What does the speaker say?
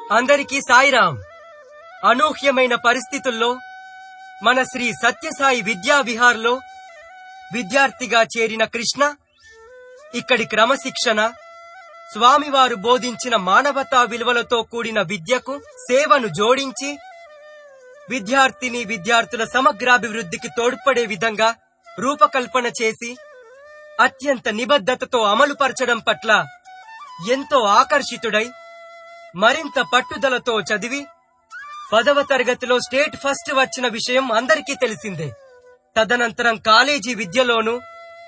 అందరికీ సాయిరాం అనూహ్యమైన పరిస్థితుల్లో మన శ్రీ సత్యసాయి విద్యా విహార్లో విద్యార్థిగా చేరిన కృష్ణ ఇక్కడి క్రమశిక్షణ స్వామివారు బోధించిన మానవతా విలువలతో కూడిన విద్యకు సేవను జోడించి విద్యార్థిని విద్యార్థుల సమగ్రాభివృద్ధికి తోడ్పడే విధంగా రూపకల్పన చేసి అత్యంత నిబద్ధతతో అమలుపరచడం పట్ల ఎంతో ఆకర్షితుడై మరింత పట్టుదలతో చదివి పదవ తరగతిలో స్టేట్ ఫస్ట్ వచ్చిన విషయం అందరికీ తెలిసిందే తదనంతరం కాలేజీ విద్యలోనూ